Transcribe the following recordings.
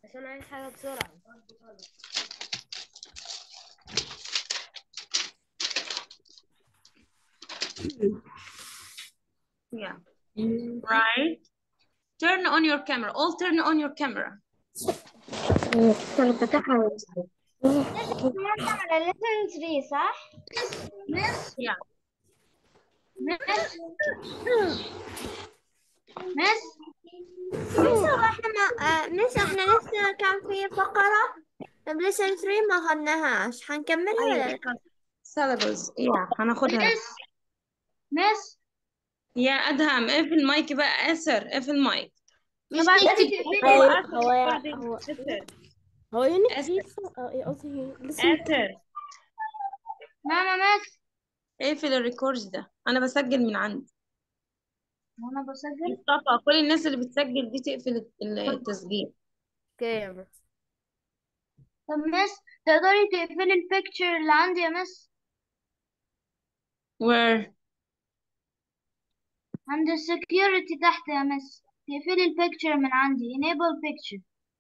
عشان عايز حاجة بسرعة Yeah. Right. Turn on your camera. All turn on your camera. أنا فتحها احنا على lesson 3 صح؟ Yeah. مس مس مس هو احنا ما آه، مس احنا لسه كان في فقرة بلسن 3 ما خدناهاش حنكملها ولا لا؟ Syllables. Yeah. هناخدها. مس مس يا أدهم اقفل المايك بقى آسر اقفل المايك. مش تقدري أيوة، تقفلي هو هو آسر هو يونت آسر. قصدي لسه آسر ماما مس اقفل الريكورد ده. أنا بسجل من عندي. وانا بسجل مصطفى كل الناس اللي بتسجل دي تقفل التسجيل. كام طب مس تقدري تقفلي البيكتشر اللي عندي يا مس Where? عند السكيورتي تحت يا مس تقفلي البيكتشر من عندي enable picture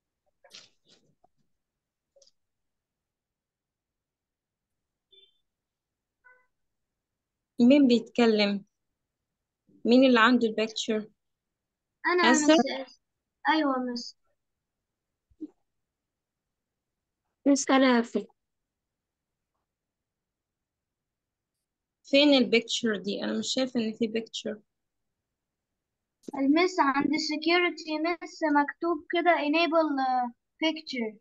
مين بيتكلم؟ مين اللي عنده البيكتشر؟ انا يا أسر؟ مس ايوه مس مسألة في فين البيكتشر دي؟ أنا مش شايفة إن في بيكتشر. المس عند السكيورتي مس مكتوب كده enable uh, picture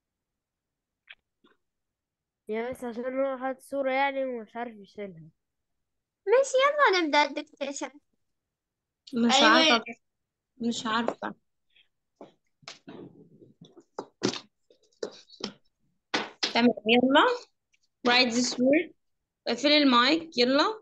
يا بس عشان هو حاطط صورة يعني ومش عارف يشيلها مس يلا نبدأ الدكتاتور مش أيوة. عارفة مش عارفة. تمام يلا. Write this word. اقفل المايك يلا.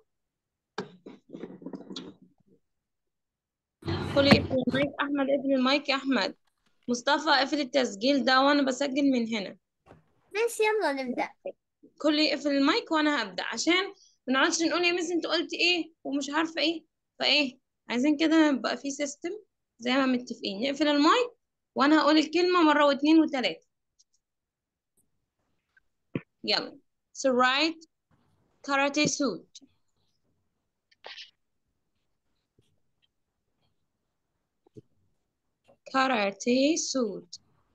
كل يقفل المايك أحمد اقفل المايك يا أحمد. مصطفى اقفل التسجيل ده وأنا بسجل من هنا. مس يلا نبدأ كل يقفل المايك وأنا هبدأ عشان ما نقعدش نقول يا مس أنت قلت إيه ومش عارفة إيه فإيه عايزين كده يبقى في سيستم زي ما متفقين نقفل المايك وأنا هقول الكلمة مرة واتنين وتلاتة. يلا. So write karate suit. Karate suit.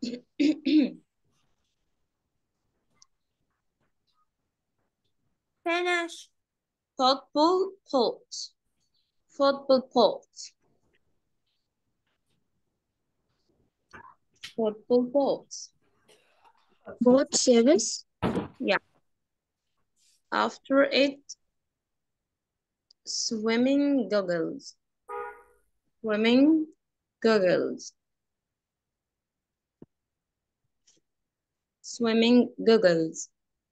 finish Football pot. Football pot. Football pot. بوتس يا بس After it, swimming goggles. Swimming goggles. Swimming goggles.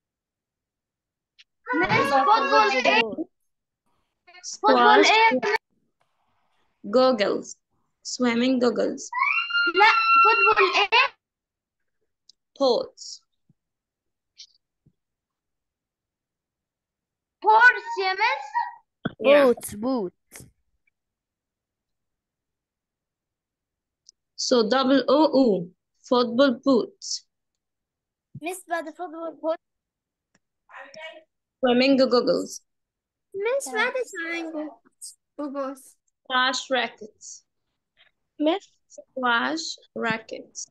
مس فوتبول ايه فوتبول Squash ايه goggles. Swimming goggles. لا فوتبول ايه Pots. هورس يا مس Yeah. بوت بوت So double O O. Football boots. مس بعد فوتبول بوت Flamingo goggles. مس بعد سوينجو بوبوس Squash rackets. مس Squash rackets.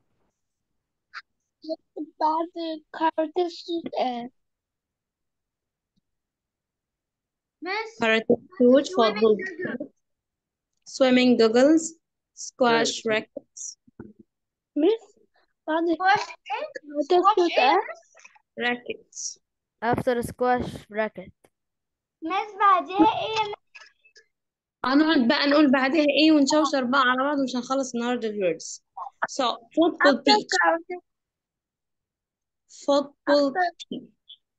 بعد كارت السود مس Karate suit. Football boots. Swimming goggles. Squash rackets. مس بعد واش كارت السود Rackets. افتر سكواش براكت مس بعدها ايه هنقعد بقى نقول بعدها ايه ونشوشر بقى على بعض مش هنخلص النهارده الوردز. So football pitch. Football pitch.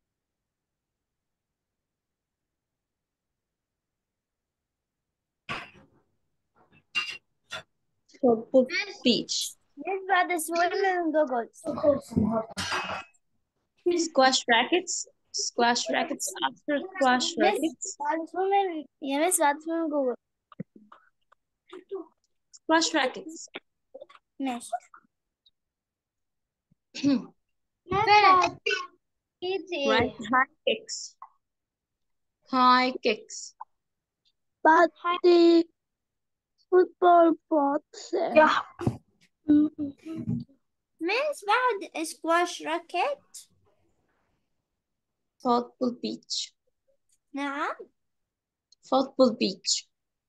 Football pitch. مس بعد سويمنج جوجلز Squash rackets. Squash rackets after squash rackets. بعد سويمنج يا مس بعد سويمنج جوجل Squash rackets. ماشي right high kicks high kicks بعد فوتبول بوكس مس بعد سكواش راكيت football beach نعم football beach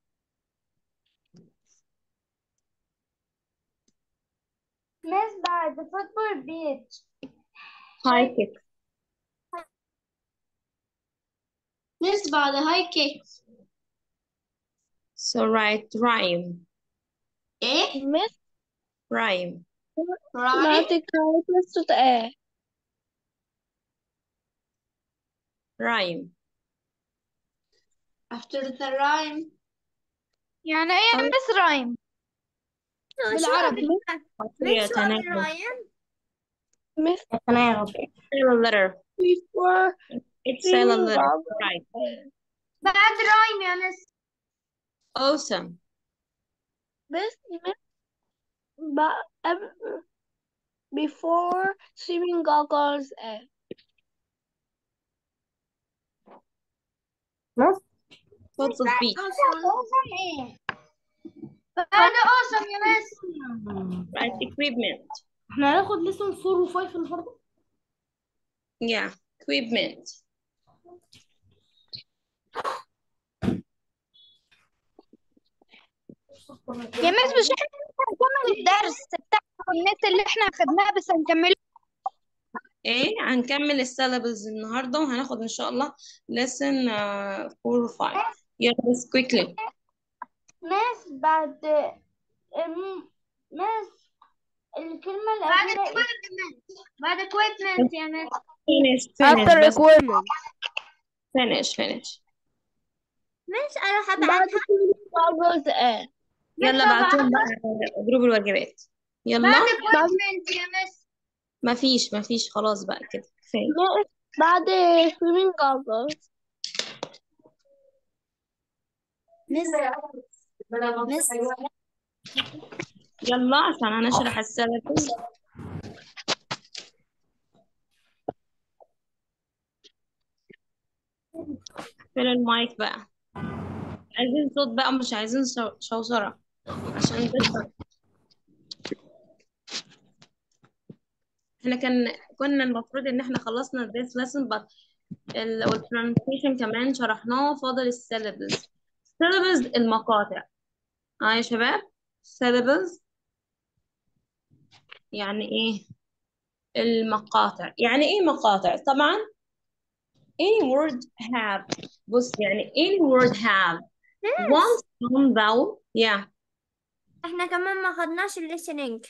مس بعد فوتبول بيتش high kicks مس بعد هاي كيك so right rhyme ايه مس rhyme بعد كارتس ايه rhyme after the rhyme يعني ايه أو- مس رايم بالعربي. هي مس تناغم رايم مس silent letter before it's silent letter Silent. right بعد رايم يا مس awesome مس مس بعد before swimming goggles ايه football beach ايه بعد اوسم يا مس right equipment احنا هناخد لسه 4 و5 النهارده yeah equipment يا مس مش احنا هنكمل الدرس بتاع النت اللي احنا اخدناه بس هنكمله ايه هنكمل السيلابلز النهارده وهناخد ان شاء الله lesson uh, 4 و 5 يلا بس quickly مس بعد ام- مس الكلمة الأخيرة بعد equipment بعد equipment يا مس finish finish بس equipment finish finish مس أنا بعد هبعتها swimming goggles ايه يلا بعتهم بقى على جروب الواجبات يلا equipment يا مس مفيش مفيش خلاص بقى كده كفايه مس بعد swimming goggles مس مس يلا عشان هنشرح السيلابلز فين المايك بقى عايزين صوت بقى مش عايزين شو- شوشرة عشان تفهم احنا كان كنا المفروض ان احنا خلصنا this lesson but ال والpronunciation كمان شرحناه فاضل السيلابلز syllables المقاطع اه يا شباب syllables يعني ايه المقاطع يعني ايه مقاطع طبعا any word have بص يعني any word have one sound vowel yeah احنا كمان ما خدناش الليسننج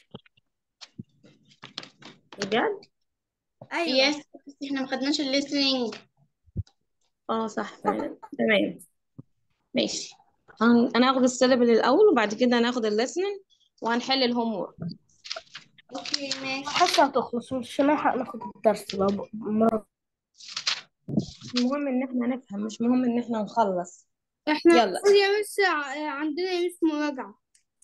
بجد ايوه يس بس احنا ما خدناش الليسننج اه صح فعلا تمام ماشي هن- انا هاخد السيلابل الاول وبعد كده هناخد الليسننج وهنحل الهوم وورك اوكي ماشي حاسة هتخلص مش هنلحق ناخد الدرس بقى مرة المهم ان احنا نفهم مش مهم ان احنا نخلص احنا يلا. يا مس عندنا يا مس مراجعة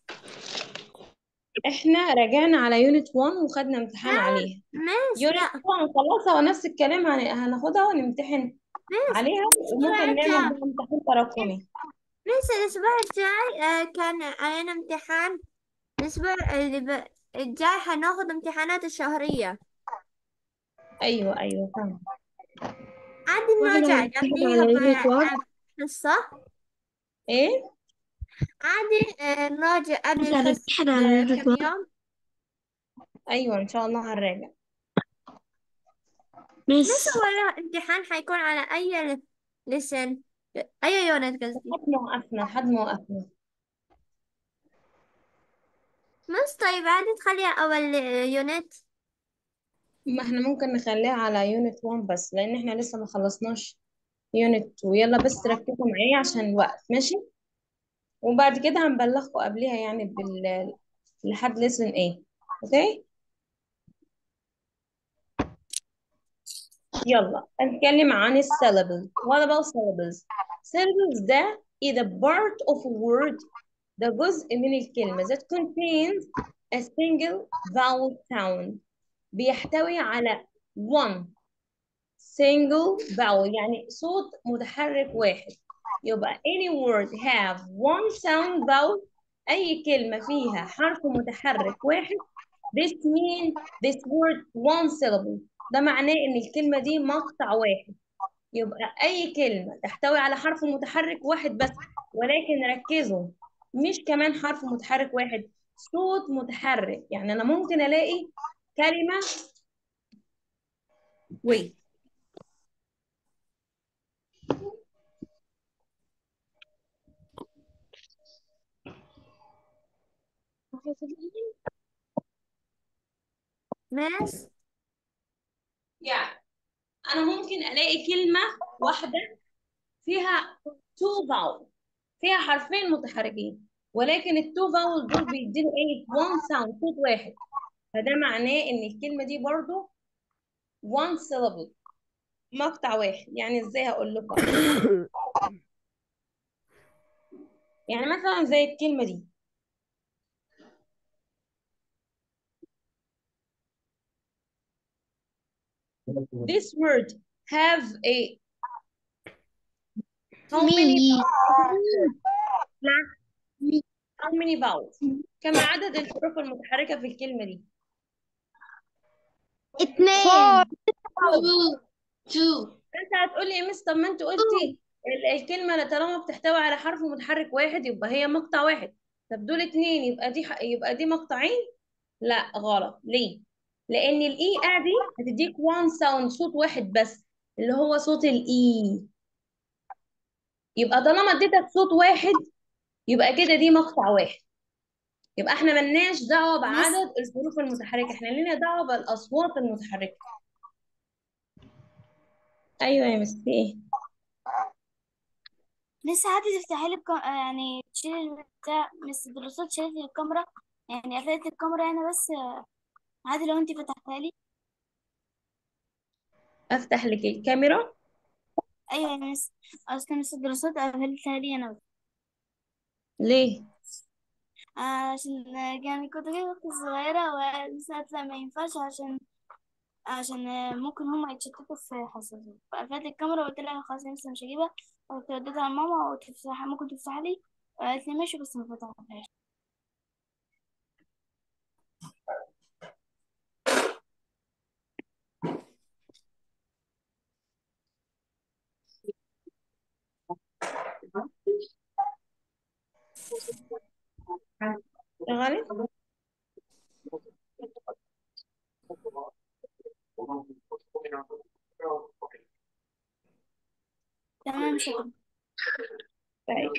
احنا راجعنا على يونت 1 وخدنا امتحان عليها مس يونت لا 2 هنخلصها ونفس الكلام هن- هناخدها ونمتحن مس عليها وممكن نعمل بقى امتحان تراكمي مس الأسبوع الجاي آه، كان علينا امتحان الأسبوع اللي ب... الجاي هناخد امتحانات الشهرية ايوه ايوه فاهم عادي واحنا نراجع بنمتحن قبليها على يونت ب- 1 حصة ايه عادي آه، نراجع قبل إحنا الحصة هنمتحن على بكم يونت يوم ايوه ان شاء الله هنراجع مس مس هو الامتحان حيكون على أي لسن أي يونت قصدي لحد ما وقفنا لحد ما وقفنا مس طيب عادي تخليها أول يونت ما احنا ممكن نخليها على يونت 1 بس لان احنا لسه ما خلصناش يونت 2 يلا بس ركزوا معايا عشان الوقت ماشي وبعد كده هنبلغكم قبلها يعني بال لحد lesson ايه اوكي يلا هنتكلم عن الsyllables what about syllables syllables ده is a part of a word ده جزء من الكلمة that contains a single vowel sound بيحتوي على one single vowel يعني صوت متحرك واحد يبقى any word have one sound vowel أي كلمة فيها حرف متحرك واحد this mean this word one syllable ده معناه إن الكلمة دي مقطع واحد يبقى أي كلمة تحتوي على حرف متحرك واحد بس ولكن ركزوا مش كمان حرف متحرك واحد صوت متحرك يعني أنا ممكن ألاقي كلمة wait مس يعني أنا ممكن ألاقي كلمة واحدة فيها two vowel فيها حرفين متحركين ولكن التو فاول دول بيديله ايه one sound صوت واحد فده معناه ان الكلمة دي برضو one syllable مقطع واحد يعني ازاي هقول لكم يعني مثلا زي الكلمة دي this word have a how many how many vowels كم عدد الحروف المتحركة في الكلمة دي اتنين two two انت هتقولي يا مس طب ما انت قلتي ال- الكلمة لا طالما بتحتوي على حرف متحرك واحد يبقى هي مقطع واحد طب دول اتنين يبقى دي ح- يبقى دي مقطعين لا غلط ليه لان الاي ا دي هتديك وان ساوند صوت واحد بس اللي هو صوت الاي يبقى طالما اديتك صوت واحد يبقى كده دي مقطع واحد يبقى احنا ملناش دعوة بعدد الحروف المتحركة احنا لينا دعوة بالاصوات المتحركة ايوه يا مس في ايه لسه عادي تفتحي لي الكام... يعني تشيلي البتاع مس الدراسات شالت لي الكاميرا يعني قفلت الكاميرا هنا بس عادي لو انت فتحتها لي افتح لك الكاميرا ايوه يا مس اصل مس الدراسات قفلتها لي انا بس ليه عشان يعني كنت جايبة اختي الصغيرة ولسه لا ما ينفعش عشان عشان ممكن هما يتشتتوا في حصتهم فقفلت الكاميرا وقلت لها خلاص أنا لسه مش هجيبها قلت وديتها لماما وتفتح ممكن تفتح لي قالت لي ماشي بس ما فتحتهاش شغالة تمام شكرا طيب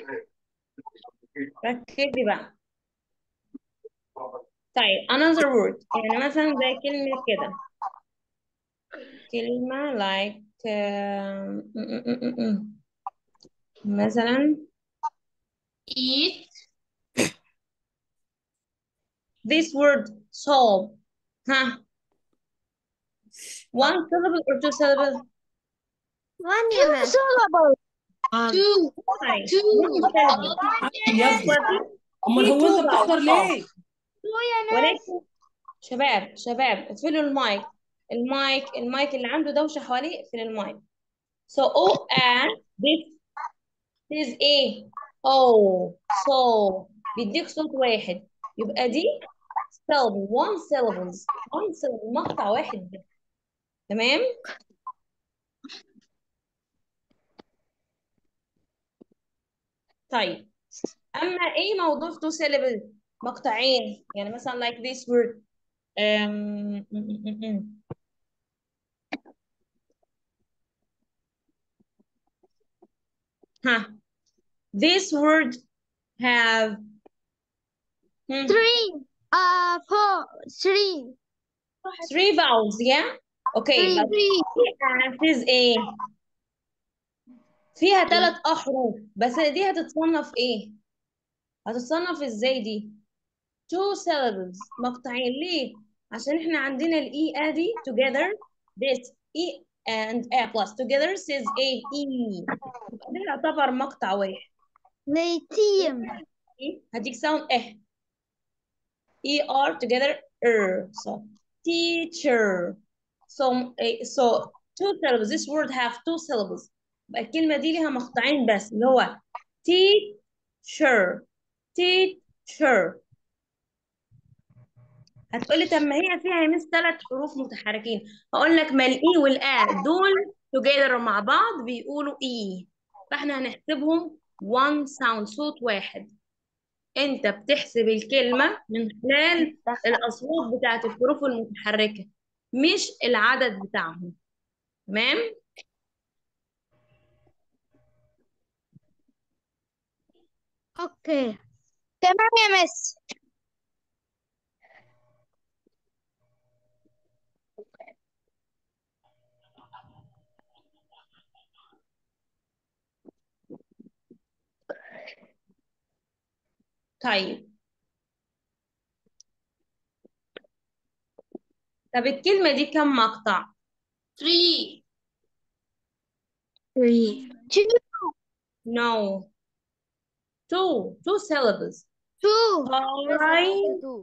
ركزي بقى طيب another word يعني مثلا زي كلمة كده كلمة like آه، م- م- م- م- م. مثلا eat this word solve ها one syllable or two syllable وين يا مس syllable two طيب two one syllable يا ابني وفي امال في هو two انت بتحضر vowels ليه؟ ولكن شباب شباب اقفلوا المايك المايك المايك اللي عنده دوشة حواليه اقفل المايك so O and this is A oh so بيديك صوت واحد يبقى دي syllable one syllables one syllable مقطع واحد بس تمام طيب اما ايه موضوع two syllable مقطعين يعني مثلا like this word um, م- م- م- م. ها this word have hmm, three uh four three three vowels yeah okay three but three this is ايه فيها ثلاث احرف بس دي هتتصنف ايه هتتصنف ازاي دي two syllables مقطعين ليه عشان احنا عندنا الاي ا دي together this e and a plus together says a e يبقى ده يعتبر مقطع واحد ليتيم إيه؟ هديك ساوند اه اي ار together er so t teacher so eh, so two syllables this word have two syllables يبقى الكلمة دي ليها مقطعين بس اللي هو teacher teacher هتقولي طب ما هي فيها يا مس ثلاث حروف متحركين هقول لك ما الاي والا دول together مع بعض بيقولوا اي فاحنا هنحسبهم one sound صوت واحد انت بتحسب الكلمة من خلال الاصوات بتاعت الحروف المتحركة مش العدد بتاعهم تمام اوكي تمام يا مس طيب طب الكلمة دي كم مقطع three, three two no two two syllables two pineapple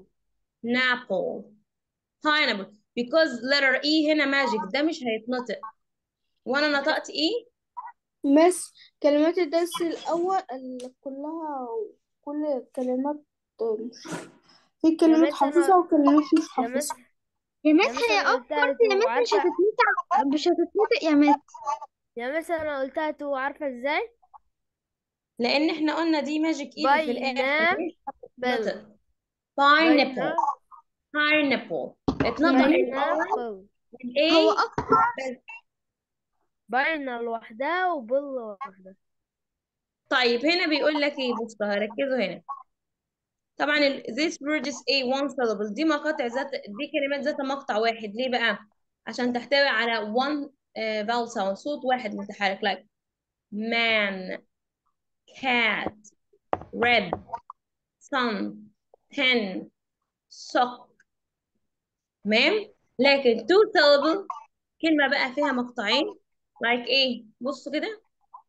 pineapple because letter E هنا magic ده مش هيتنطق وانا نطقت ايه مس كلمات الدرس الأول اللي كلها كل الكلمات مش في كلمات مس أنا- حافظها وكلمات مش يا مس حافظها يا مس يا مس هي أنا اوف قلتها كورس يا تو مس مش عارفة هتتنطق مش هتتنطق يا مس يا مس أنا قلتها تو عارفة ازاي لان احنا قلنا دي ماجيك اي اللي في الاخر مش بل هتتنطق pineapple باينا pineapple اتنطق الاي باينابل والاي هو اكتر باينة لوحدها وبل لوحدها طيب هنا بيقول لك ايه بصوا ركزوا هنا طبعا ال this word is a one syllable دي مقاطع ذات دي كلمات ذات مقطع واحد ليه بقى عشان تحتوي على one uh, vowel sound صوت واحد متحرك like man cat red sun pen sock تمام لكن two syllable كلمة بقى فيها مقطعين like ايه بصوا كده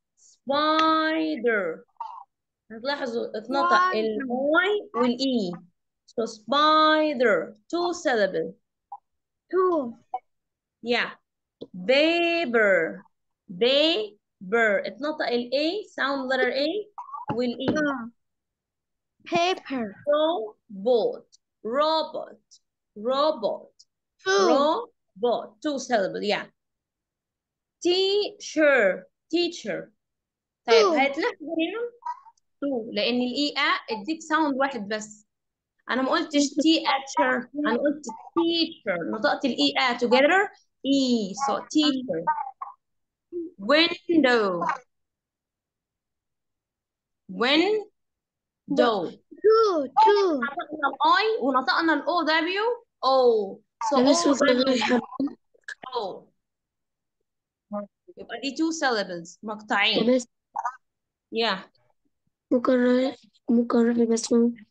spider هتلاحظوا اتنطق الاي والاي so spider two syllable two yeah paper paper اتنطق ال A sound letter A وال E paper robot robot robot two robot two syllable yeah teacher teacher طيب Two. هتلاحظوا هنا two لأن ال E A اديك ساوند واحد بس أنا ما قلتش teacher أنا قلت teacher نطقت ال E A together E so teacher window window two two نطقنا الاي ونطقنا الاو دبليو او سو او دبليو او يبقى دي two syllables مقطعين بس yeah مكرر مكرر بس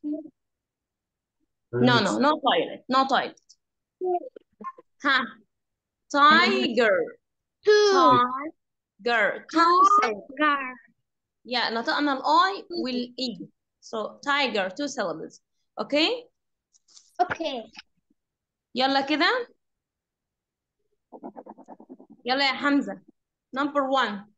no no no toilet no toilet ها tiger two tiger two syllables yeah نطقنا الاي والاي so tiger two syllables okay okay يلا كده يلا يا حمزة number one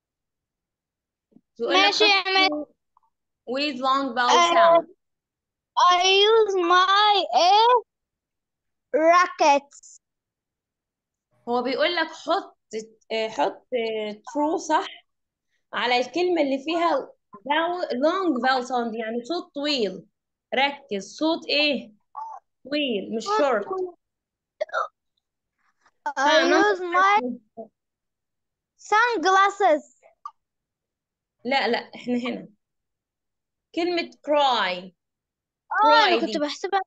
بيقول لك ماشي يا حط مس with long vowel آه. sound I use my eh, rackets هو بيقول لك حط آه، حط آه، true صح على الكلمة اللي فيها vowel long vowel sound يعني صوت طويل ركز صوت ايه طويل مش short I ها use my number sunglasses لا لا احنا هنا كلمة cry اه انا cry كنت دي بحسبها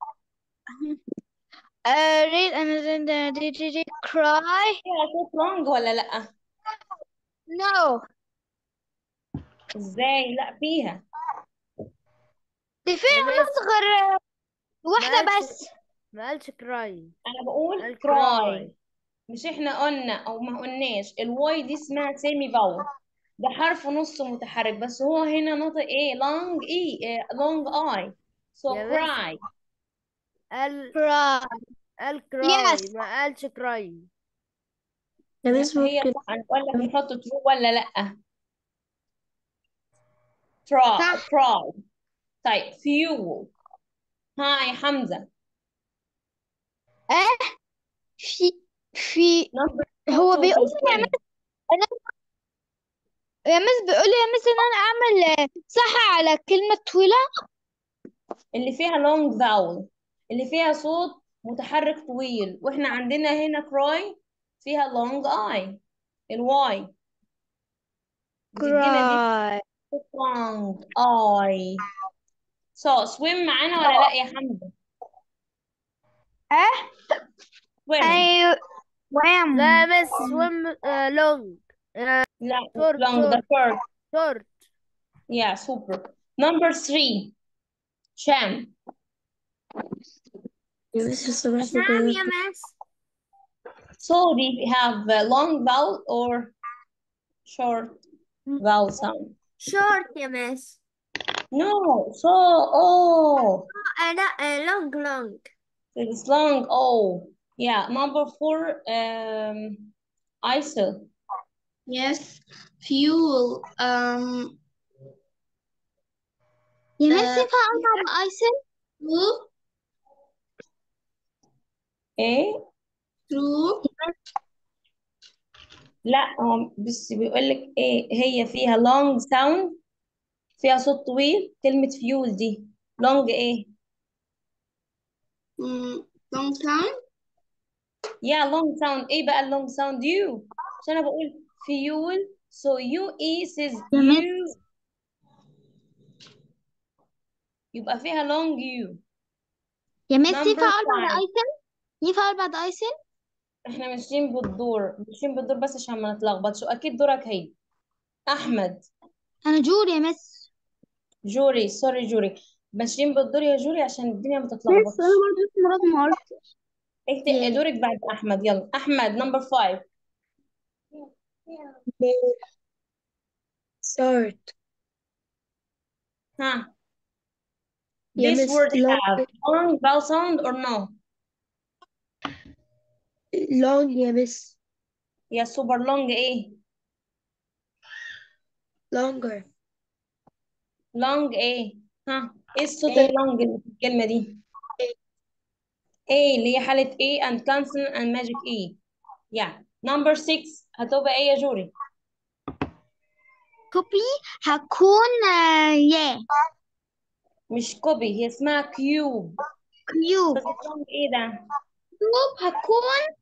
uh, read and then did you cry فيها صوت long ولا لا no ازاي لا فيها دي فيها يا مس مصغر ما واحدة قالش بس ما قالش كراي انا بقول قال cry كراي مش احنا قلنا او ما قلناش الواي دي اسمها سيمي باول ده حرف نص متحرك بس هو هنا نطق ايه long اي لونج اي so يا مس cry قال cry قال كراي Yes. ما قالش كراي يا مس هي ممكن صح هنقول لك نحط ترو ولا لأ ترا صح. تراي طيب فيول ها يا حمزة اه في في number هو two بيقول to لي يا swim. مس أنا- يا مس بيقول لي يا مس ان انا اعمل آه، صح على كلمة طويلة اللي فيها long vowel اللي فيها صوت متحرك طويل واحنا عندنا هنا cry فيها long I الواي بتدينا دي كراي long I so swim معانا ولا لا يا حمزة اه swim ايوه وام لا مس swim لونج لا short long the short first short yeah super number three شام يا مس لو سمحت نعم ممكن يا مس so do you have a long vowel or short vowel sound شورت يا مس no so oh آه لا لونج لونج It's long. Oh, yeah. Number four, um, ISIL. Yes. Fuel. Um. يا مس آه. ينفع اقرا بايسل True. ايه True. لا هو بس بيقول لك ايه هي فيها long sound فيها صوت طويل كلمة fuel دي long ايه Mm, long time. yeah long sound ايه بقى long sound you عشان انا بقول fuel so you e says you يبقى فيها long you يا مس Number ينفع اقرا بعد five. ايسل ينفع اقرا بعد ايسل احنا ماشيين بالدور ماشيين بالدور بس عشان ما نتلخبطش واكيد دورك هيجي احمد انا جوري يا مس جوري سوري جوري ماشيين بالدور يا جوري عشان الدنيا ما مس تتلخبطش انا برضه اسم مراد ما عرفتش اكتب دورك بعد احمد يلا احمد نمبر فايف start ها يا this مس word long have long vowel sound or no long يا مس يا سوبر لونج ايه longer لونج ايه ها ايه الصوت اللونج اللي في الكلمة دي ايه اللي هي حالة ايه and consonant and magic ايه yeah number six هتبقى ايه يا جوري كوبي هكون آه، يا مش كوبي هي اسمها كيوب كيوب بس اللونج ايه ده كيوب هكون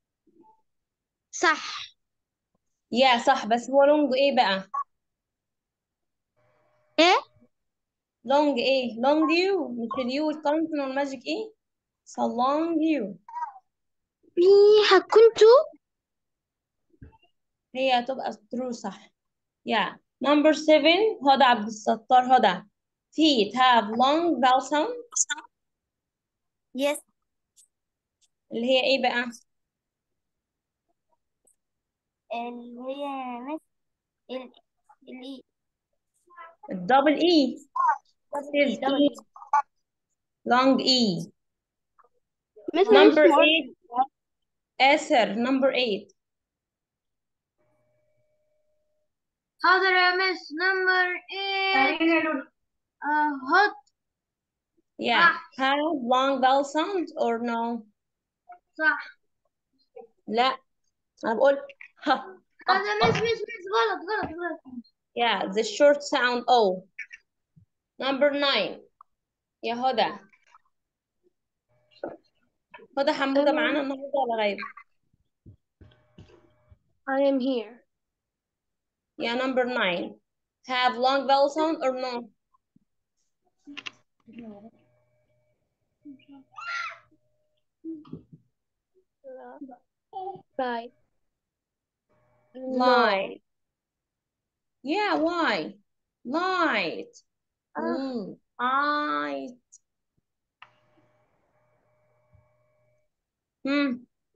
صح يا صح بس هو لونج ايه بقى ايه لونج ايه لونج يو مش اليو الكونسون والماجيك ايه so long you مي هكون تو هي هتبقى true صح yeah number seven هدى عبد الستار هدى feet have long vowel sound يس اللي هي ايه بقى اللي هي مس ال ال الدبل اي says دبل E long e مس انا number اسم مراد eight آسر number eight حاضر يا مس نمبر 8 هوت yeah have long vowel sound or no صح لا انا بقول ها هذا مس مس مس غلط غلط غلط Yeah, the short sound O. Number nine. يا هدى. هدى حمودة معانا النهاردة ولا غايبة؟ I am here يا number nine. Have long vowel sound or no? right Light. Yeah, why? Light. Mm, light. Hmm.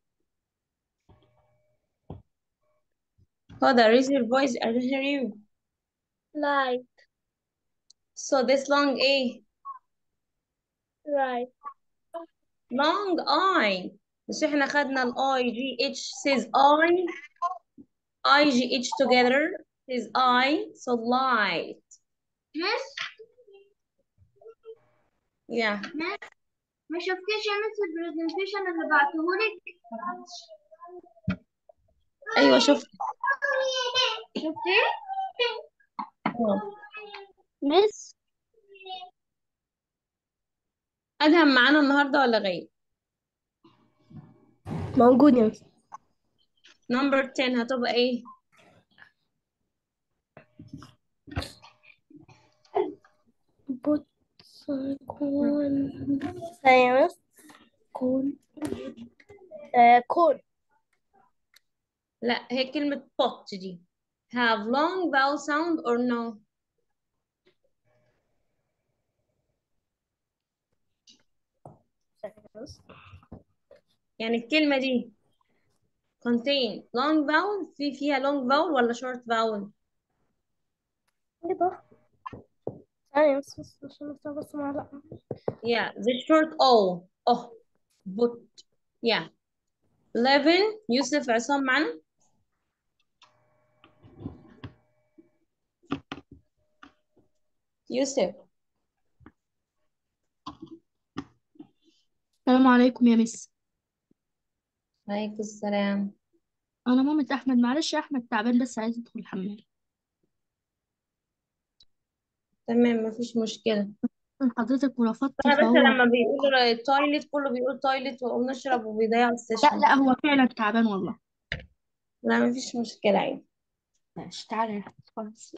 Hoda, raise your voice. I don't hear you. light So this long A. right long I مش احنا خدنا ال I G H says I I G H together says I so light مس yeah ما شفتيش يا مس البرزنتيشن اللي بعتهولك ايوه شفت شفتيه آه. مس ادهم معانا النهارده ولا غايب موجود يا مس نمبر 10 هتبقى ايه بص كون ثانية بس كون آه كون لا هي كلمة pot دي have long vowel sound or no ثانية بس يعني الكلمة دي contain long vowel في فيها long vowel ولا short vowel ايه ده ثانية بس بس عشان أفتح بس معلقة yeah the short O oh but yeah 11 يوسف عصام معنا يوسف السلام عليكم يا مس عليكم السلام انا مامة احمد معلش يا احمد تعبان بس عايز ادخل الحمام تمام مفيش مشكلة حضرتك ورفضت أنا بس فهو لما بيقولوا تويلت كله بيقول تويلت وأقوم نشرب وبيضيعوا لا السيشن لا هو فعلا تعبان والله لا مفيش مشكلة عادي ماشي تعالى يا أحمد، خلاص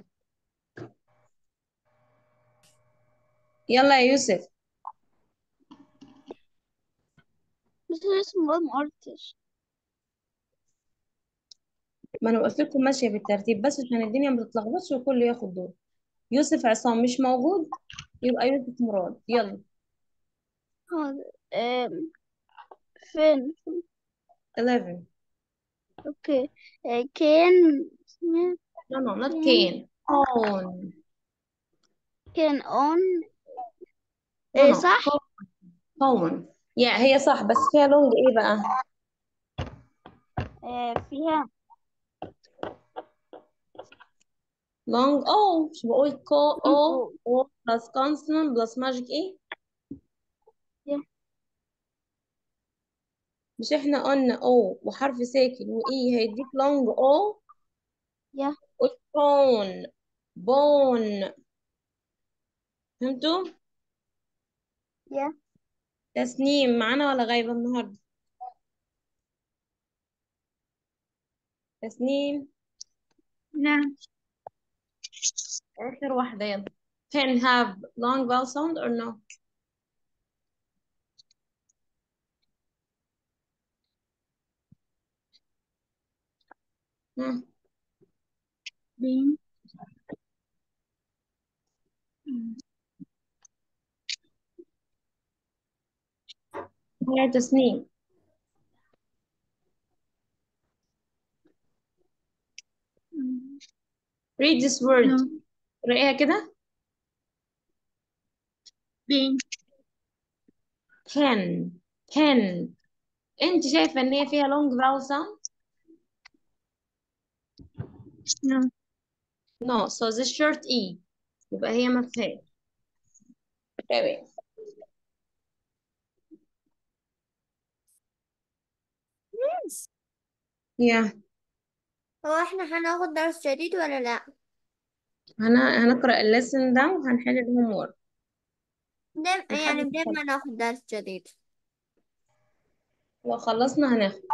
يلا يا يوسف بس لسه مراد ما قلتش ما انا قلت لكم ماشيه بالترتيب بس عشان الدنيا ما تتلخبطش وكله ياخد دور يوسف عصام مش موجود يبقى يوسف مراد يلا حاضر آم، فين 11 اوكي آه، كان اسمها no no not كان can on كان اون no إيه no صح on يا هي صح بس فيها لونج ايه بقى آه، فيها long o مش بقول كو o أو. o plus consonant plus magic ايه يا. مش احنا قلنا o وحرف ساكن وايه هيديك long o يا قول bone bone فهمتوا يا تسنيم معانا ولا غايبة النهاردة تسنيم نعم آخر واحدة يلا can have long vowel sound or no hmm. بين هي تسنيم read this word قرأيها كده بين can can انت شايفة ان هي فيها long vowel sound نعم no so this short e يبقى هي ما فيهاش تمام yeah هو احنا هناخد درس جديد ولا لا هن... هنقرأ الليسن ده وهنحل الهوم ورك بدل يعني لحد بدل ما ناخد درس جديد لو خلصنا هناخد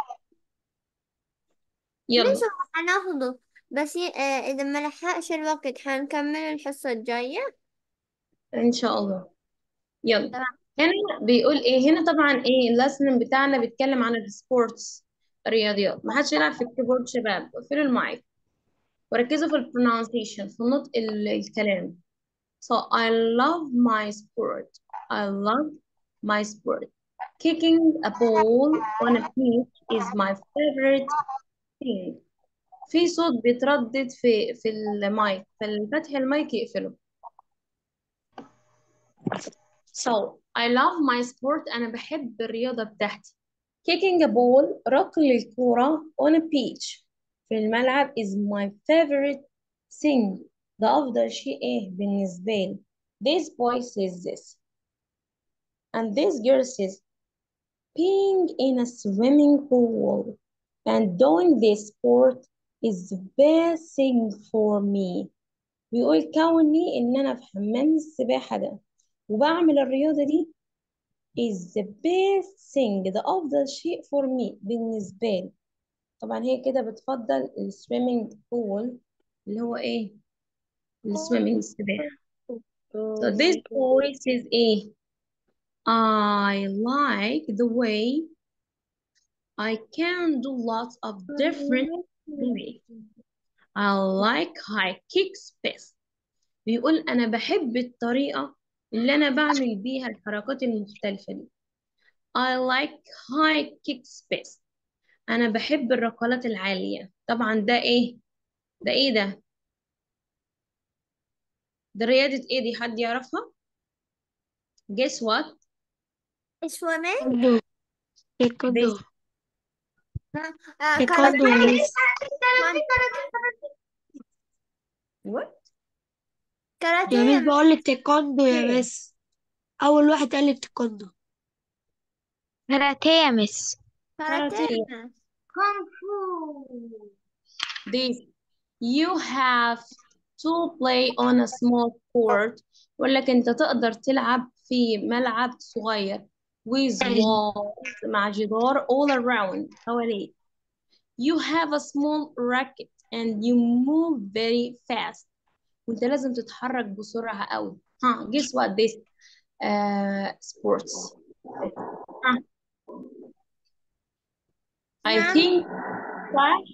يلا ماشي هو هناخده بس ي- آه إذا ما لحقش الوقت هنكمل الحصة الجاية ان شاء الله يلا تمام هنا بيقول ايه هنا طبعا ايه اللسن بتاعنا بيتكلم عن السبورتس الرياضيات ما حدش يلعب في الكيبورد شباب اقفلوا المايك وركزوا في البرونانسيشن في نطق ال- الكلام so I love my sport I love my sport kicking a ball on a pitch is my favorite thing في صوت بيتردد في في المايك فالفتح المايك يقفله So I love my sport أنا بحب الرياضة بتاعتي kicking a ball ركل الكورة on a pitch في الملعب is my favorite thing ده أفضل شيء إيه بالنسبة لي this boy says this and this girl says being in a swimming pool and doing this sport is the best thing for me بيقول كوني إن أنا في حمام السباحة ده وبعمل الرياضة دي is the best thing ده أفضل شيء for me بالنسبة لي طبعا هي كده بتفضل السويمنج بول اللي هو إيه السويمنج السباحة so this boy says إيه I like the way I can do lots of different ways I like high kicks best بيقول أنا بحب الطريقة اللي أنا بعمل بيها الحركات المختلفة دي I like high kicks best أنا بحب الركلات العالية طبعا ده إيه؟ ده إيه ده؟ ده رياضة إيه دي حد يعرفها؟ Guess what? swimming تايكوندو This آه تايكوندو يا كاراتيه مس what? يا كاراتيه مس يا بقول لك تايكوندو يا إيه؟ مس أول واحد قال لك تايكوندو كاراتيه يا مس كاراتيه كاراتيه كونغ فو This you have to play on a small court يقول لك أنت تقدر تلعب في ملعب صغير with walls مع جدار all around حواليك You have a small racket and you move very fast وانت لازم تتحرك بسرعة قوي ها guess what this uh, sports ها I نعم think squash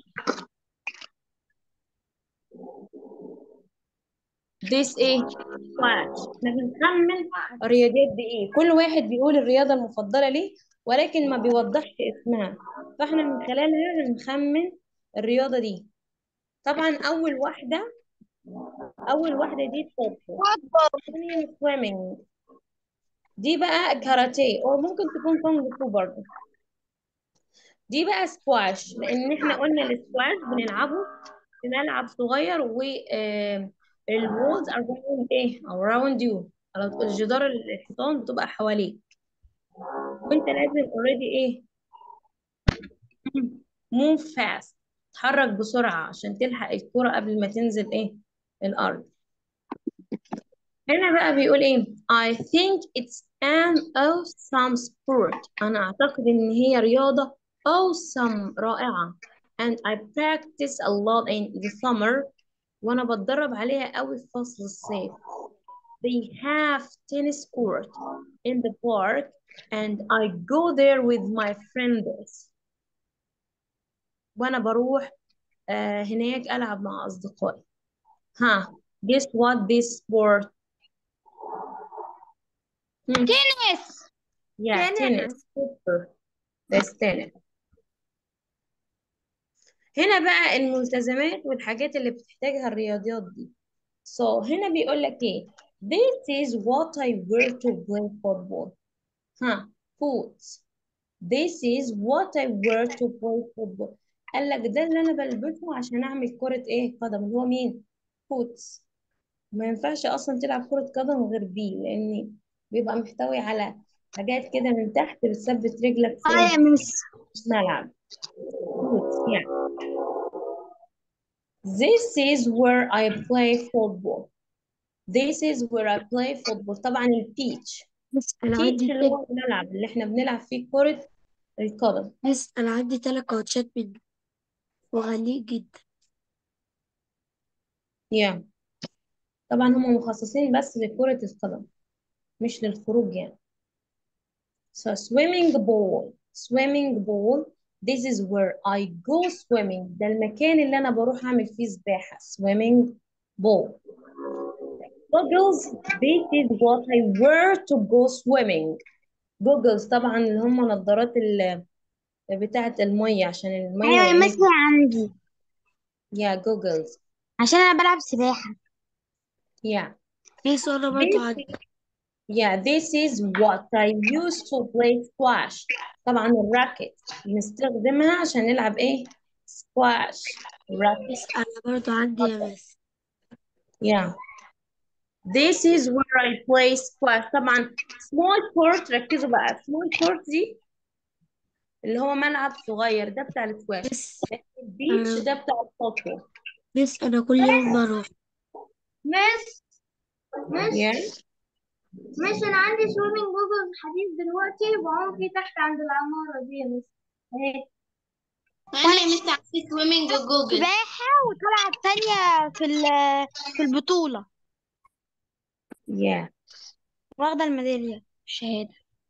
this ايه squash احنا بنخمن الرياضات دي ايه كل واحد بيقول الرياضة المفضلة ليه ولكن ما بيوضحش اسمها فاحنا من خلالها هنخمن الرياضة دي طبعا أول واحدة أول واحدة دي فوتبول ثانيا سويمنج دي بقى كاراتيه أو ممكن تكون كونغ فو برضه دي بقى سكواش لأن احنا قلنا السكواش بنلعبه في ملعب صغير و آه، الوولز around ايه around you على طول الجدار الحيطان بتبقى حواليك وانت لازم already ايه move fast تتحرك بسرعة عشان تلحق الكرة قبل ما تنزل ايه الأرض هنا بقى بيقول ايه I think it's an awesome sport أنا أعتقد إن هي رياضة awesome رائعة and I practice a lot in the summer وأنا بتدرب عليها قوي في فصل الصيف They have tennis court in the park and I go there with my friends وأنا بروح آه هناك ألعب مع أصدقائي ها guess what this sport hmm. تنس yeah tennis تنس super that's tennis هنا بقى الملتزمات والحاجات اللي بتحتاجها الرياضيات دي so هنا بيقول لك ايه this is what I wear to play football ها boots this is what I wear to play football قال لك ده اللي انا بلبسه عشان اعمل كرة ايه قدم اللي هو مين boots ما ينفعش اصلا تلعب كرة قدم غير بيه لان بيبقى محتوي على حاجات كده من تحت بتثبت رجلك في اه يا ايه مس في الملعب boots يعني This is where I play football. This is where I play football. طبعا البيتش بس أنا بيتش عندي اللي تل... هو الملعب اللي احنا بنلعب فيه كرة القدم. بس أنا عندي تلات كاوتشات منه وغالي جدا yeah. طبعا هم مخصصين بس لكرة القدم مش للخروج يعني. So swimming pool. Swimming pool. This is where I go swimming. ده المكان اللي أنا بروح أعمل فيه سباحة. Swimming pool. Goggles. This is what I wear to go swimming. جوجلز طبعا اللي هم نظارات ال- بتاعة المية عشان المية ايوه يا وعينيك مس هي عندي يا جوجلز عشان انا بلعب سباحة يا بس أنا برضو this عندي Yeah, this is what I used to play squash. طبعا الراكت بنستخدمها عشان نلعب ايه؟ squash. racket. بس أنا برضو عندي يا مس Yeah. This is where I play squash. طبعا small court ركزوا بقى small court دي اللي هو ملعب صغير ده بتاع السكواش بس لكن البيتش أنا ده بتاع الفوتبول بس أنا كل يوم بروح مس مس yeah. مس انا عندي سويمنج بول حديث دلوقتي وعم في تحت عند العمارة دي يا مس اهي وانا يا مستر عندي سويمنج جوجل سباحة وطلعت تانية في ال- في البطولة yeah. واخدة الميدالية الشهادة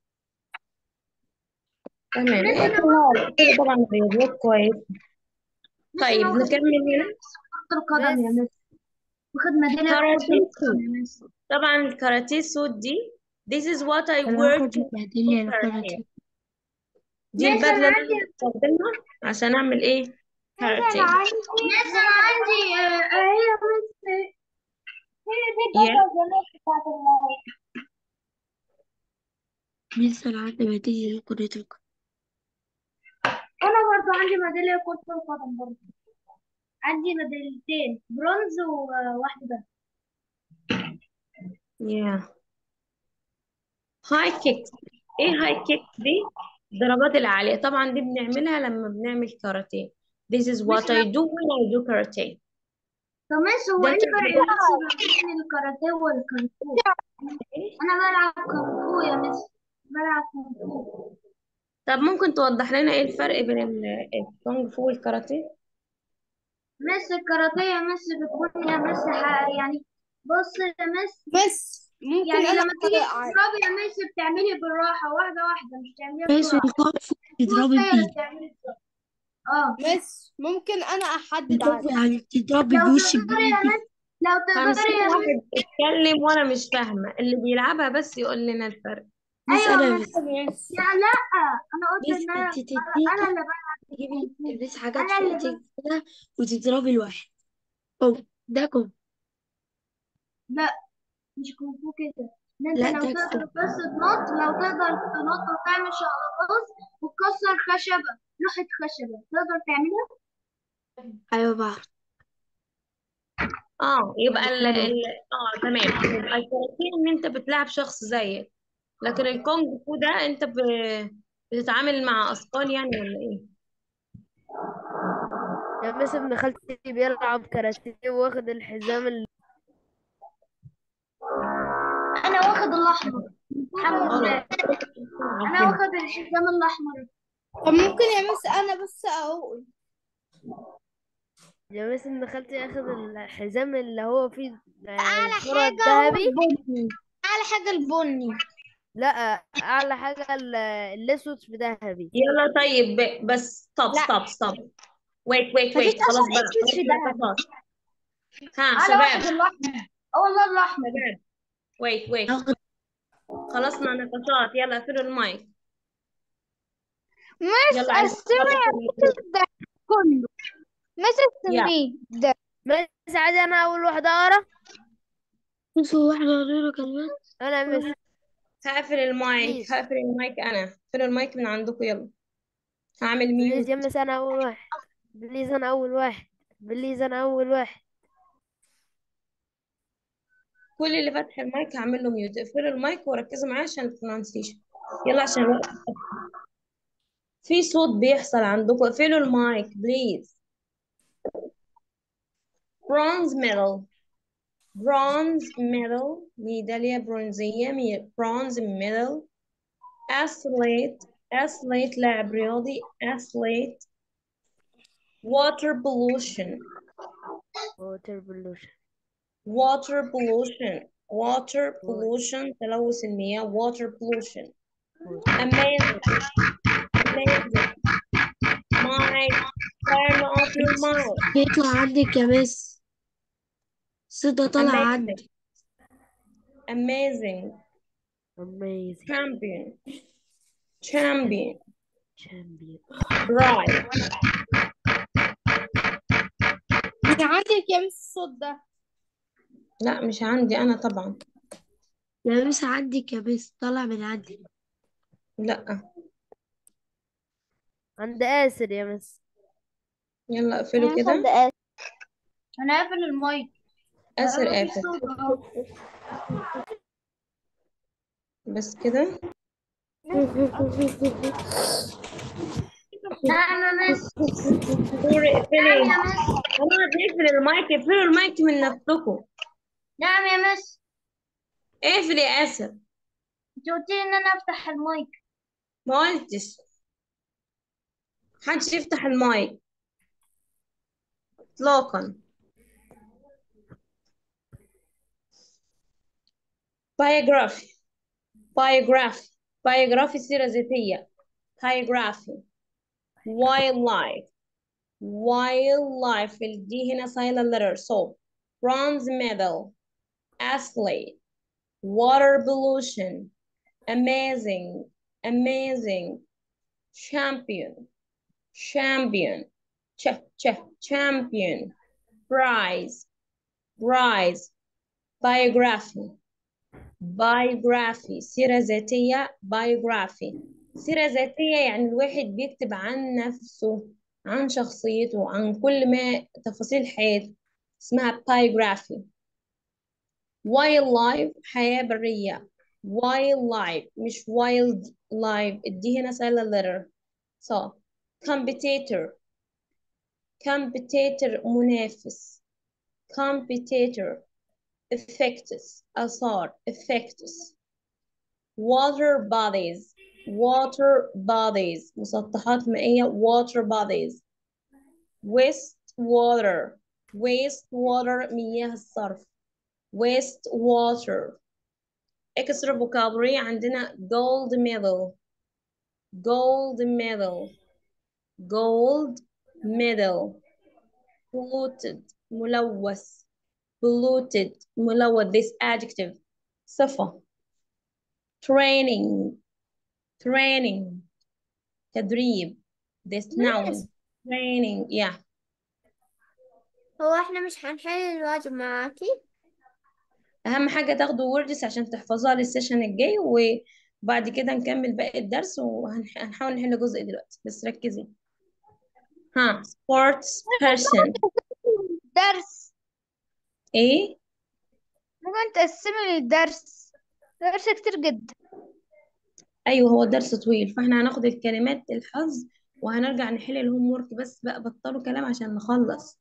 تمام كده طبعا الرياضيات كويس طيب نكمل هنا كرة القدم يا مس واخد ميدالية في كاراتيه كرة سوت القدم يا مس طبعا الكاراتيه سوت دي this is what I أنا wear هاخد to الميدالية do الكاراتيه karate دي مس البدلة انا اللي عندي أنا بستخدمها عشان أعمل إيه مس كاراتيه انا عندي مس انا عندي آه، آه، هي مس هي دي yeah. البطلة زمان بتاعت الماء بس أنا عندي ميدالية كرة القدم انا برضو عندي ميدالية كرة القدم برضو عندي ميداليتين برونز وواحدة yeah. هاي كيك ايه هاي كيك دي الضربات العالية طبعا دي بنعملها لما بنعمل كاراتيه this is what مس I do when I do karate طب مس هو ده ايه الفرق تدريب بس بين الكاراتيه والكونغ فو انا بلعب كونغ فو يا مس بلعب كونغ فو طب ممكن توضح لنا ايه الفرق بين ال- الكونغ فو والكاراتيه مس الكاراتيه يا مس بتكون يا مس ح- يعني بص يا مس بس ممكن يعني انا لما تيجي أعرف. تضربي يا مس بتعملي بالراحة واحدة واحدة مش تعمليها بس بسرعة الكونغ فو بص بتضربي هي اللي بإيدك بتعملي بسرعة اه بس ممكن انا احدد بتضربي يعني بتضربي لو بوش تقدري يا بإيدك مس لو خمسين تقدري يا مس واحد اتكلم وانا مش فاهمة اللي بيلعبها بس يقول لنا الفرق بس ايوه أنا مس بس يا لا انا قلت بس ان انا انت انا تديكي اللي بلعب تجيبي كونغ فو تلبسي حاجات انا في اللي ايدك ب... كده وتضربي الواحد كم ده كم لا مش كونغ فو كده ان انت لا لو ده تقدر كم بس تنط لو تقدر تنط وتعمل شقلباز وتكسر خشبة لوحة خشبة تقدر تعملها أيوة بقى اه يبقى ال حلو ال اه تمام يبقى الكاراتيه ان انت بتلعب شخص زيك لكن الكونغ فو ده انت ب... بتتعامل مع اثقال يعني ولا ايه يا مس ابن خالتي بيلعب كاراتيه واخد الحزام ال... انا واخد الاحمر الحمد اه لله انا عارفين واخد الحزام الاحمر طب ممكن يا مس انا بس اقول يا مس ابن خالتي اخد الحزام اللي هو فيه أعلى الكرة حاجة هو الذهبي البني أعلى حاجة البني لا اعلى حاجة ال- الاسود في ذهبي يلا طيب ب- بس ستوب لا ستوب ستوب ويت ويت مفيش ويت خلاص أصلا بقى اسود في خلاص ذهبي نقاشات ها انا واخد شباب الاحمر اه والله الاحمر شباب ويت ويت هاخد خلصنا نقاشات يلا اقفلوا المايك مس يلا عايز قسمي يا مس ده كله مس يلا قسميه ده مس عادي انا اول واحدة اقرا بس هو واحدة غيره كلمات انا يا مس هقفل المايك بليز هقفل المايك انا اقفلوا المايك من عندكم يلا هعمل بليز ميوت يا مس انا اول واحد بليز انا اول واحد بليز انا اول واحد كل اللي فاتح المايك هعمل له ميوت اقفلوا المايك وركزوا معايا عشان البرونسيشن يلا عشان الوقت في صوت بيحصل عندكم اقفلوا المايك بليز bronze medal bronze medal ميدالية برونزية مي- bronze medal athlete athlete لاعب رياضي athlete water pollution ووتر بلوشن water pollution water pollution تلوث المياه water pollution amazing amazing mic turn off your mic بيطلع عندك يا مس الصوت طالع amazing عندي amazing amazing champion champion champion bright مش عندك يا مس الصوت ده لا مش عندي انا طبعا يا مس عندك يا مس طلع من عندي لا عند آسر يا مس يلا اقفلوا أنا كده مصدق آسر أنا قافل المايك آسر مفيش قافل صوت أهو بس كده نعم يا مس نور نعم اقفلي يا مس خلاص نقفل المايك اقفلوا المايك من نفسكم نعم يا مس اقفل يا آسر انت قلت لي ان انا افتح المايك ما قلتش محدش يفتح المايك اطلاقا biography biography biography سيرة ذاتية biography wildlife wildlife دي هنا silent letter so bronze medal athlete water pollution amazing amazing champion champion ch ch champion prize prize biography biography سيرة ذاتية biography سيرة ذاتية يعني الواحد بيكتب عن نفسه عن شخصيته عن كل ما تفاصيل حياته اسمها biography wildlife حياة برية wildlife مش wild life دي هنا silent letter so competitor competitor منافس competitor effects آثار effects water bodies water bodies مسطحات مائية water bodies waste water waste water مياه الصرف waste water extra vocabulary عندنا gold medal gold medal gold medal polluted ملوث polluted ملوث this adjective صفة training training تدريب this noun مس training yeah هو احنا مش هنحل الواجب معاكي أهم حاجة تاخدوا ووردس عشان تحفظوها للسيشن الجاي وبعد كده نكمل باقي الدرس وهنحاول نحل جزء دلوقتي بس ركزي ها sports person درس ايه ممكن تقسمي لي الدرس درس كتير جدا ايوه هو الدرس طويل فاحنا هناخد الكلمات الحفظ وهنرجع نحل الهوم وورك بس بقى بطلوا كلام عشان نخلص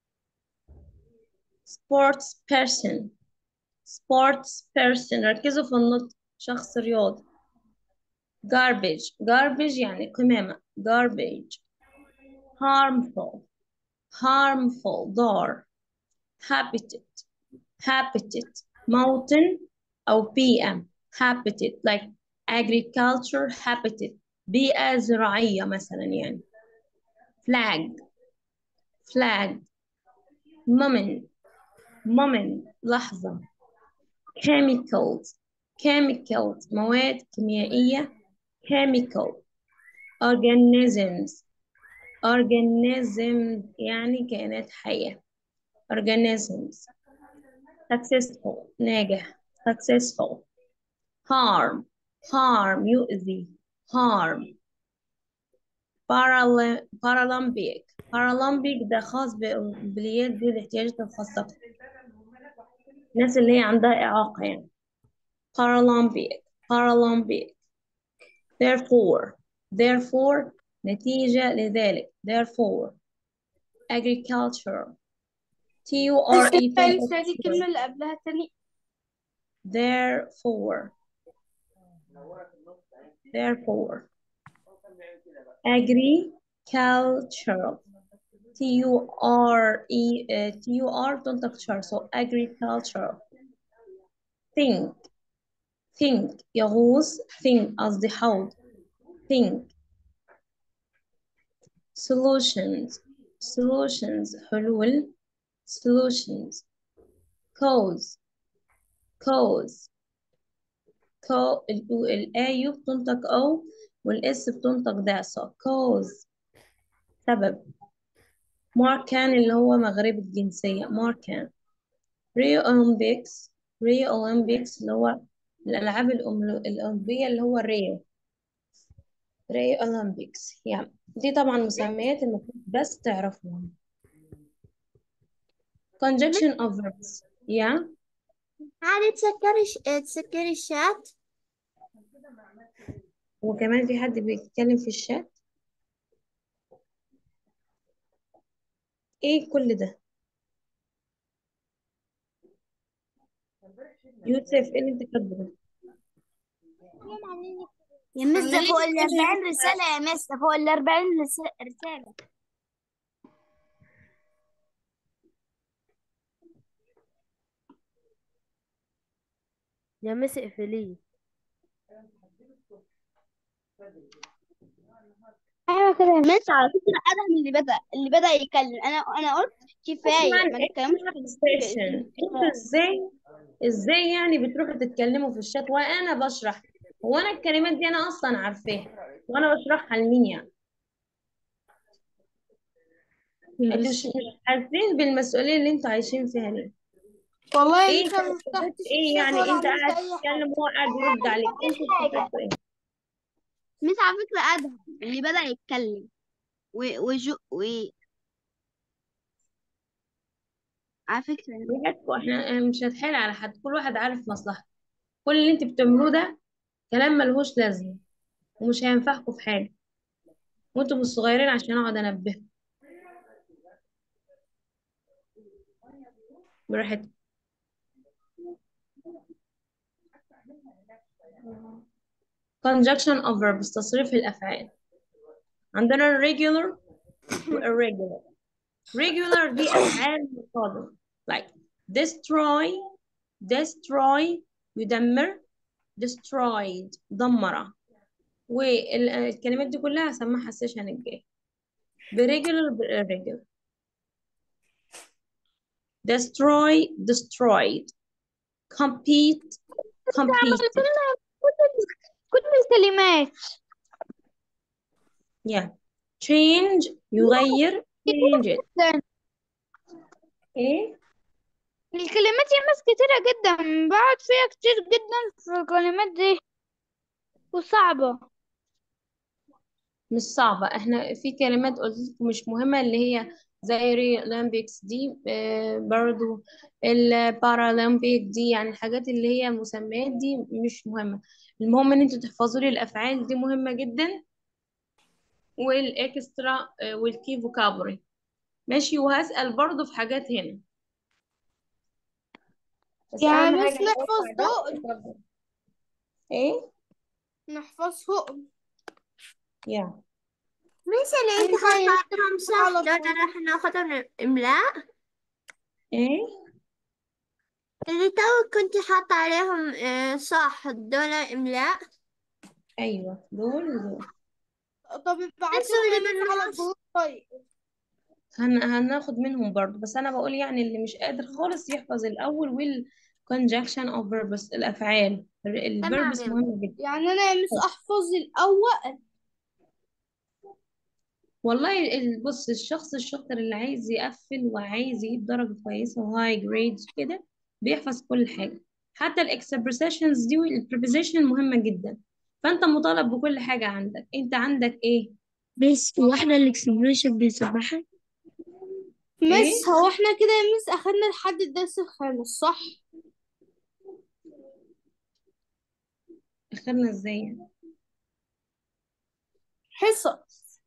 sports person sports person ركزوا في النطق شخص رياضي garbage garbage يعني قمامة garbage harmful harmful ضار habitat habitat موطن أو بيئة habitat like agriculture habitat بيئة زراعية مثلا يعني flag flag moment moment لحظة chemicals chemicals مواد كيميائية chemical organisms organisms يعني كائنات حية organisms successful ناجح successful harm harm يؤذي harm Paralym- Paralympic Paralympic ده خاص ب- باليد ذي الاحتياجات الخاصة الناس اللي هي عندها إعاقة يعني Paralympic Paralympic therefore therefore نتيجة لذلك therefore agriculture T U R E بس هذه الكلمة اللي قبلها تاني therefore therefore agricultural T U R E uh, T U R تنطق so agricultural think think يغوص think قصدي حوض think solutions solutions حلول solutions cause cause كو ال- الآيو بتنطق أو والإس بتنطق دا so cause سبب ماركان اللي هو مغربي الجنسية ماركان ريو أولمبيكس ريو أولمبيكس اللي هو الألعاب الأم- الأولمبية اللي هو ريو ريو أولمبيكس يعني دي طبعا مسميات المفروض بس تعرفوها conjunction of verbs yeah عادي تسكري ش... تسكري الشات وكمان في حد بيتكلم في الشات ايه كل ده يوسف ايه اللي انت كاتبه ده؟ يا مس ده فوق ال 40 رسالة يا مس ده فوق ال 40 رس- رسالة يا مس اقفليه ايوه كده يا مس على فكرة أدهم اللي بدأ اللي بدأ يتكلم أنا أنا قلت كفاية اسمع ما تتكلموش في السيشن انتوا ازاي ازاي يعني بتروحوا تتكلموا في الشات وانا بشرح هو انا الكلمات دي انا اصلا عارفاها وانا بشرحها لمين يعني انتوا مش مش حاسين بالمسؤوليه اللي انتوا عايشين فيها ليه والله ايه لسه ما فتحتش ايه الشات يعني ولا انت عملت قاعد أي حاجة تتكلم وهو قاعد يرد عليك انتوا بتفكروا ايه مس على فكرة أدهم اللي بدأ يتكلم و وجو و على فكرة براحتكم احنا مش هنتحايل على حد كل واحد عارف مصلحته كل اللي انتوا بتعملوه ده كلام ملهوش لازمه ومش هينفعكم في حاجه وانتوا مش صغيرين عشان اقعد انبهكم براحتكم conjunction of verbs تصريف الأفعال عندنا regular و irregular regular دي أفعال مصادرة like destroy destroy يدمر destroyed دمر والكلمات دي كلها هسمعها السيشن الجاي بريجولر بالirregular destroy destroyed compete competed كل الكلمات yeah change يغير changed ايه الكلمات يا مس كتيرة جدا بقعد فيها كتير جدا في الكلمات دي وصعبة مش صعبة احنا في كلمات قلت لكم مش مهمة اللي هي زي ري اولمبيكس دي آه، برضو البارالمبيك دي يعني الحاجات اللي هي المسميات دي مش مهمة المهم ان انتوا تحفظوا لي الافعال دي مهمة جدا والاكسترا آه، والكي فوكابوري ماشي وهسأل برضو في حاجات هنا بس يا اهم مس حاجة نحفظ نتوقع ده دقن ايه نحفظ دقن يا مش اللي انت ينفع حاطاهم يكتب صح على لو طول راح ناخدهم املاء ايه اللي تو كنت حاطة عليهم آه، صح دول املاء ايوه دول دول طب نفسه ابعتوهم اللي لي من على النص الجروب طيب هن... هناخد منهم برضو بس انا بقول يعني اللي مش قادر خالص يحفظ الاول وال conjunction of verbs الافعال ال تمام verbs يا مهمة جدا يعني انا يا مس احفظ الاول والله ال- بص الشخص الشاطر اللي عايز يقفل وعايز يجيب درجة كويسة وهاي جريدز كده بيحفظ كل حاجة حتى الاكسبريشنز دي والبريبوزيشن مهمة جدا فانت مطالب بكل حاجة عندك انت عندك ايه بس واحنا الاكسبريشن بنسمعها ايه مس هو احنا كده يا مس اخدنا لحد الدرس الخامس صح اخرنا ازاي يعني حصص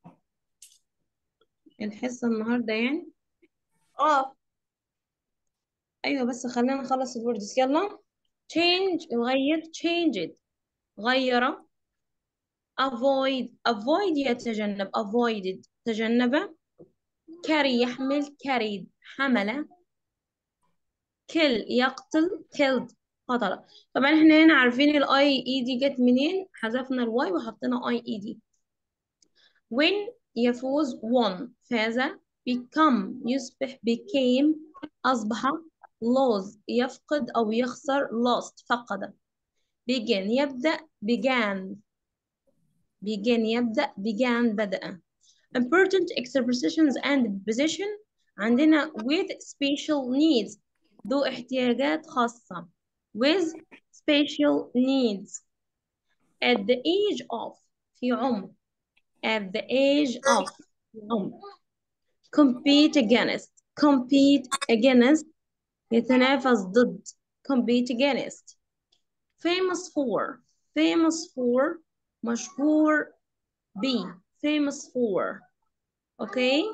الحصة النهاردة يعني اه ايوه بس خلينا نخلص الوردز يلا change يغير changed غير avoid avoid يتجنب avoided تجنب carry يحمل carried حمل kill يقتل killed قتل طبعا احنا هنا عارفين الاي اي دي جت منين حذفنا الواي وحطينا اي اي دي win يفوز won فاز become يصبح became أصبح lose يفقد أو يخسر lost فقد begin يبدأ began begin يبدأ began بدأ important expressions and preposition عندنا with special needs ذو احتياجات خاصة with special needs at the age of في عمر at the age of في عمر compete against compete against يتنافس ضد compete against famous for famous for مشهور be famous for okay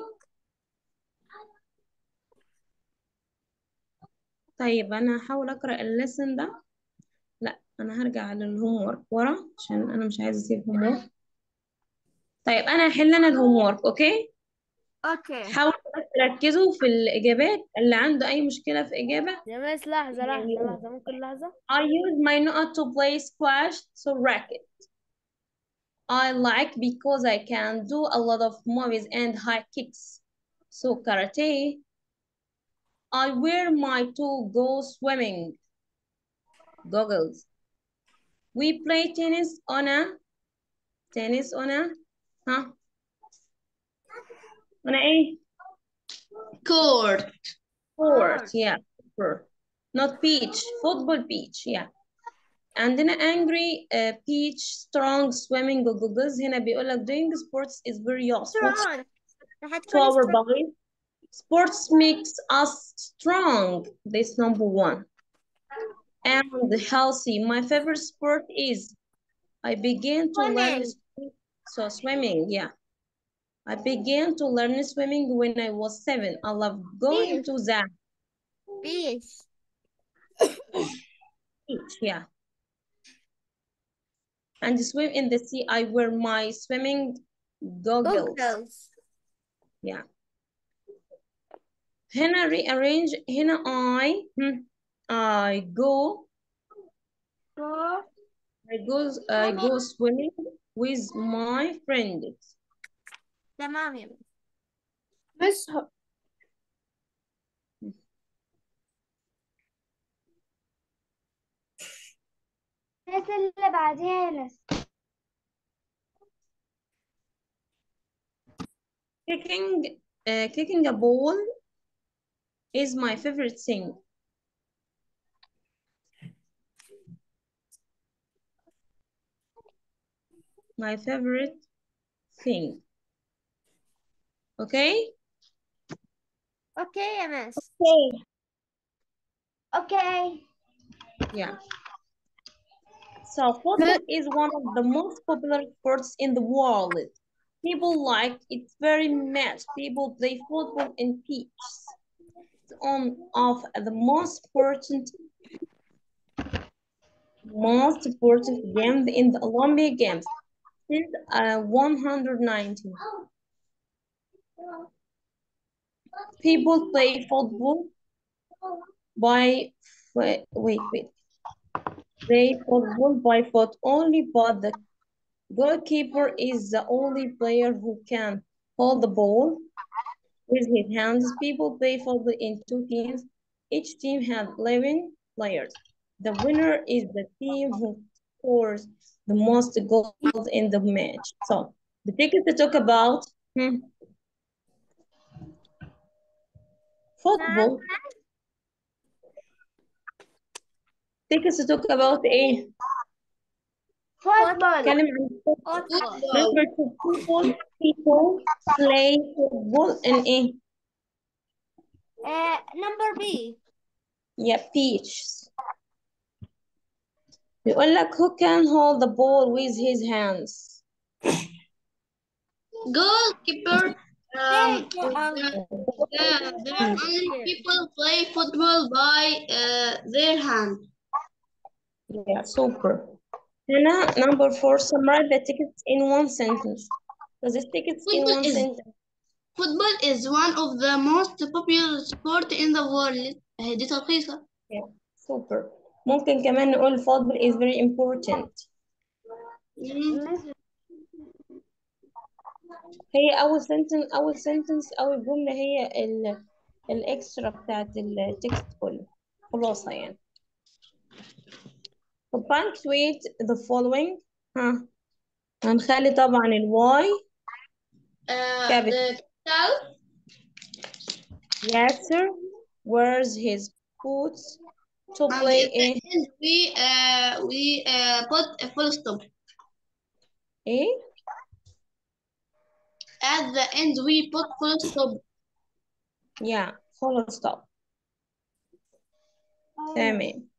طيب انا هحاول اقرا الليسن ده لا انا هرجع للهوم ورك ورا عشان انا مش عايزه اسيب هوم ورك طيب انا هحل انا الهوم ورك اوكي اوكي حاولوا بس تركزوا في الاجابات اللي عنده اي مشكله في اجابه يا مس لحظة لحظة لحظة ممكن لحظة I use my note to play squash so racket I like because I can do a lot of moves and high kicks. So karate. I wear my two go swimming goggles. We play tennis on a tennis on a huh? On a court court, yeah, court. Not beach, football beach, yeah. عندنا angry uh, peach strong swimming goggles هنا بيقول لك doing sports is very useful strong راح to تكون our strong body. Sports makes us strong. This number one. And healthy. My favorite sport is I began to learn Swimming. swimming. so swimming, yeah. I began to learn swimming when I was seven. I love going Beach. to the beach beach, yeah. And swim in the sea. I wear my swimming goggles. goggles Yeah. هنا rearrange هنا I hmm, I go go I go I go swimming with my friends. تمام يا مس بس هو- الناس اللي بعديها ناس Kicking uh, kicking a ball is my favorite thing. My favorite thing. Okay? اوكي يا مس اوكي Yeah. So football is one of the most popular sports in the world. People like it very much. People play football in pitches. It's one of the most important most important games in the Olympic Games since uh, 190. People play football by wait wait wait play football by foot only, but the goalkeeper is the only player who can hold the ball with his hands. People play football in two teams. Each team has 11 players. The winner is the team who scores the most goals in the match. So the ticket to talk about hmm, football. Tickets to talk about ايه؟ فوتبول نتكلم عن football Remember to people, people play football in ايه؟ number B Yeah, beaches. يقول لك who can hold the ball with his hands? goalkeeper um, um, there, there only people play football by uh, their hand Yeah, super. هنا number four, summarize the tickets in one sentence. So the tickets in Football one is- sentence. Football is one of the most popular sport in the world. أهي دي تلخيصة. Yeah, super. ممكن كمان نقول football is very important. هي أول sentence أول sentence أول جملة هي ال الإكسترا بتاعت التكست كله خلاصة يعني. So punctuate the following ها هنخلي طبعا الواي Uh, Cabbage. the capital Yasser wears his boots to And play at the ايه end we uh, we uh, put a full stop. ايه At the end we put full stop. yeah full stop تمام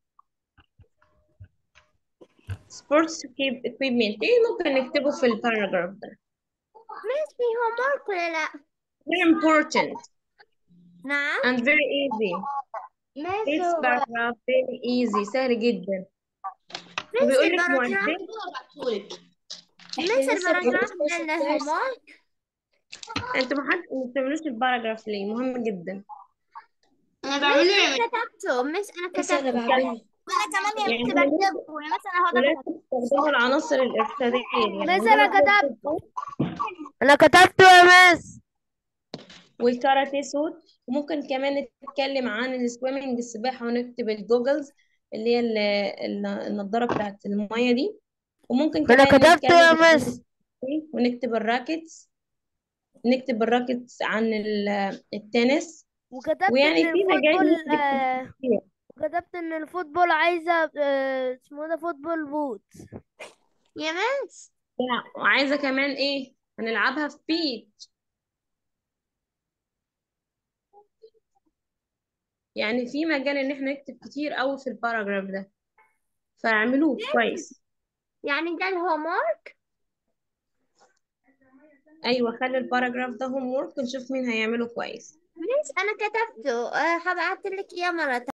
sports equipment ايه ممكن نكتبه في الباراجراف ده مس في homework ولا لا very important نعم and very easy مس it's هو paragraph very easy سهل جدا مس وبيقول لك الباراجراف معدل هبعتهولك. مس الباراجراف ده له homework انتوا ما حد ما بتعملوش الباراجراف ليه مهم جدا أنا مس بعمله أنا يا كتبته مس أنا بس أنا كتبته بعمله وانا كمان يا يعني بنتي بكتبه يا مثلا اهو ده ولازم تستخدموا العناصر الإرشادية يعني مس أنا مجرد كتبته أنا كتبته يا مس والكاراتيه سوت وممكن كمان نتكلم عن السويمنج السباحة ونكتب الجوجلز اللي هي ال- ال- النضارة بتاعت المية دي وممكن أنا كمان كتبته يا نتكلم عن مس السكي ونكتب الراكتس نكتب الراكتس عن ال- التنس وكتبت ويعني إن في مجال الفوتبول نكتب آه كتير وكتبت إن الفوتبول عايزة آه اسمه ده فوتبول بوت يا مس لا، وعايزة كمان ايه هنلعبها في بيت يعني في مجال ان احنا نكتب كتير قوي في الباراجراف ده فاعملوه كويس يعني ده الهومورك ايوه خلي الباراجراف ده هوم وورك ونشوف مين هيعمله كويس مس أنا كتبته أه هبعتلك إياه مرة